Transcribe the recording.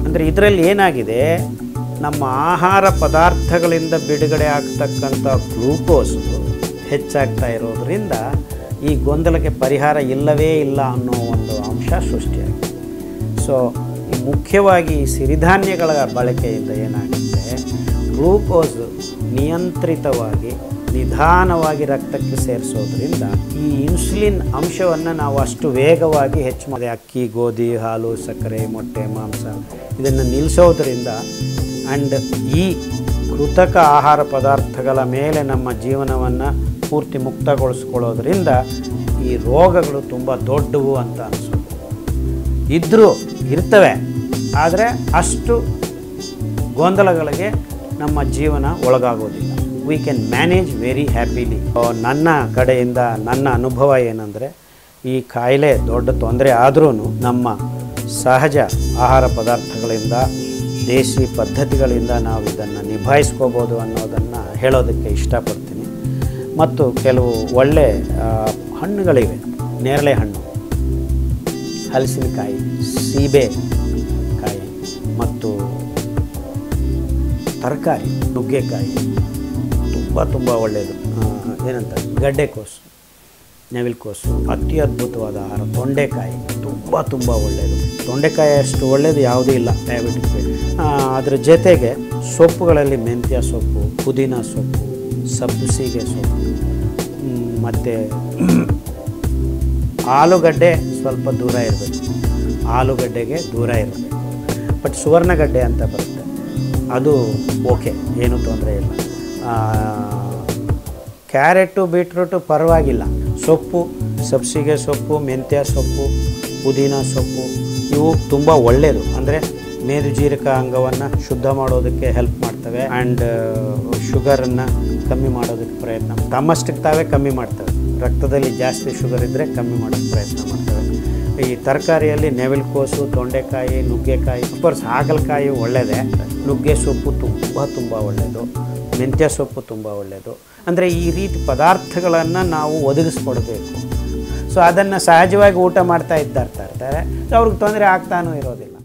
ಅಂದರೆ ಇದರಲ್ಲಿ ಏನಾಗಿದೆ ನಮ್ಮ ಆಹಾರ ಪದಾರ್ಥಗಳಿಂದ ಬಿಡುಗಡೆ ಆಗ್ತಕ್ಕಂಥ ಗ್ಲೂಕೋಸು ಹೆಚ್ಚಾಗ್ತಾ ಇರೋದ್ರಿಂದ ಈ ಗೊಂದಲಕ್ಕೆ ಪರಿಹಾರ ಇಲ್ಲವೇ ಇಲ್ಲ ಅನ್ನೋ ಒಂದು ಅಂಶ ಸೃಷ್ಟಿಯಾಗಿದೆ ಸೊ ಈ ಮುಖ್ಯವಾಗಿ ಈ ಸಿರಿಧಾನ್ಯಗಳ ಬಳಕೆಯಿಂದ ಏನಾಗುತ್ತೆ ಗ್ಲೂಕೋಸ್ ನಿಯಂತ್ರಿತವಾಗಿ ನಿಧಾನವಾಗಿ ರಕ್ತಕ್ಕೆ ಸೇರಿಸೋದ್ರಿಂದ ಈ ಇನ್ಸುಲಿನ್ ಅಂಶವನ್ನು ನಾವು ಅಷ್ಟು ವೇಗವಾಗಿ ಹೆಚ್ಚು ಮಾಡಿ ಅಕ್ಕಿ ಗೋಧಿ ಹಾಲು ಸಕ್ಕರೆ ಮೊಟ್ಟೆ ಮಾಂಸ ಇದನ್ನು ನಿಲ್ಲಿಸೋದ್ರಿಂದ ಆ್ಯಂಡ್ ಈ ಕೃತಕ ಆಹಾರ ಪದಾರ್ಥಗಳ ಮೇಲೆ ನಮ್ಮ ಜೀವನವನ್ನು ಪೂರ್ತಿ ಮುಕ್ತಗೊಳಿಸ್ಕೊಳ್ಳೋದ್ರಿಂದ ಈ ರೋಗಗಳು ತುಂಬ ದೊಡ್ಡವು ಅಂತ ಅನಿಸೋದು ಇದ್ದರೂ ಇರ್ತವೆ ಆದರೆ ಅಷ್ಟು ಗೊಂದಲಗಳಿಗೆ ನಮ್ಮ ಜೀವನ ಒಳಗಾಗೋದಿಲ್ಲ we can manage very happily ನನ್ನ ಕಡೆಯಿಂದ ನನ್ನ ಅನುಭವ ಏನಂದರೆ ಈ ಕಾಯಿಲೆ ದೊಡ್ಡ ತೊಂದರೆ ಆದ್ರೂ ನಮ್ಮ ಸಹಜ ಆಹಾರ ಪದಾರ್ಥಗಳಿಂದ ದೇಸಿ ಪದ್ಧತಿಗಳಿಂದ ನಾವು ಇದನ್ನು ನಿಭಾಯಿಸ್ಕೋಬೋದು ಅನ್ನೋದನ್ನು ಹೇಳೋದಕ್ಕೆ ಇಷ್ಟಪಡ್ತೀನಿ ಮತ್ತು ಕೆಲವು ಒಳ್ಳೆ ಆ, ಹಣ್ಣುಗಳಿವೆ ನೇರಳೆ ಹಣ್ಣು ಹಲಸಿನಕಾಯಿ ಸೀಬೆಕಾಯಿ ಮತ್ತು ತರಕಾರಿ ನುಗ್ಗೆಕಾಯಿ ತುಂಬ ತುಂಬ ಒಳ್ಳೆಯದು ಆ, ಏನಂತ ಗಡ್ಡೆಕೋಸು ನವಿಲುಕೋಸು ಅತಿ ಅದ್ಭುತವಾದ ಆಹಾರ ತೊಂಡೆಕಾಯಿ ತುಂಬ ತುಂಬ ಒಳ್ಳೆಯದು ತೊಂಡೆಕಾಯಿ ಅಷ್ಟು ಒಳ್ಳೆಯದು ಯಾವುದೂ ಇಲ್ಲ ಡಯಾಬಿಟಿಕ್ ಅದ್ರ ಜೊತೆಗೆ ಸೊಪ್ಪುಗಳಲ್ಲಿ ಮೆಂತ್ಯ ಸೊಪ್ಪು ಪುದೀನ ಸೊಪ್ಪು ಸಬ್ಬಸಿಗೆ ಸೊಪ್ಪು ಮತ್ತು ಆಲೂಗಡ್ಡೆ ಸ್ವಲ್ಪ ದೂರ ಇರಬೇಕು ಆಲೂಗಡ್ಡೆಗೆ ದೂರ ಇರಬೇಕು ಬಟ್ ಸುವರ್ಣಗಡ್ಡೆ ಅಂತ ಬರುತ್ತೆ ಅದು ಓಕೆ ಏನೂ ತೊಂದರೆ ಇಲ್ಲ ಆ, ಕ್ಯಾರೆಟು ಬೀಟ್ರೂಟು ಪರವಾಗಿಲ್ಲ ಸೊಪ್ಪು ಸಬ್ಸಿಗೆ ಸೊಪ್ಪು ಮೆಂತ್ಯ ಸೊಪ್ಪು ಪುದೀನ ಸೊಪ್ಪು ಇವು ತುಂಬ ಒಳ್ಳೆಯದು ಅಂದರೆ ಮೇದುಜೀರಕ ಅಂಗವನ್ನು ಶುದ್ಧ ಮಾಡೋದಕ್ಕೆ ಹೆಲ್ಪ್ ಮಾಡ್ತವೆ ಆ್ಯಂಡ್ ಶುಗರನ್ನು ಕಮ್ಮಿ ಮಾಡೋದಕ್ಕೆ ಪ್ರಯತ್ನ ತಮ್ಮಷ್ಟಕ್ಕೆ ತಾವೇ ಕಮ್ಮಿ ಮಾಡ್ತವೆ ರಕ್ತದಲ್ಲಿ ಜಾಸ್ತಿ ಶುಗರ್ ಇದ್ದರೆ ಕಮ್ಮಿ ಮಾಡೋಕ್ಕೆ ಪ್ರಯತ್ನ ಮಾಡ್ತವೆ ಈ ತರಕಾರಿಯಲ್ಲಿ ನೆವಿಲ್ಕೋಸು ತೊಂಡೆಕಾಯಿ ನುಗ್ಗೆಕಾಯಿ ಅಫ್ಕೋರ್ಸ್ ಹಾಗಲಕಾಯಿ ಒಳ್ಳೆಯದೇ ನುಗ್ಗೆ ಸೊಪ್ಪು ತುಂಬ ತುಂಬ ಒಳ್ಳೆಯದು ಮೆಂತ್ಯ ಸೊಪ್ಪು ತುಂಬ ಒಳ್ಳೆಯದು ಅಂದರೆ ಈ ರೀತಿ ಪದಾರ್ಥಗಳನ್ನು ನಾವು ಒದಗಿಸ್ಕೊಡ್ಬೇಕು ಸೊ ಅದನ್ನು ಸಹಜವಾಗಿ ಊಟ ಮಾಡ್ತಾ ಇದ್ದಾರ್ತಾ ಇರ್ತಾರೆ ಸೊ ಅವ್ರಿಗೆ ತೊಂದರೆ ಆಗ್ತಾನೂ ಇರೋದಿಲ್ಲ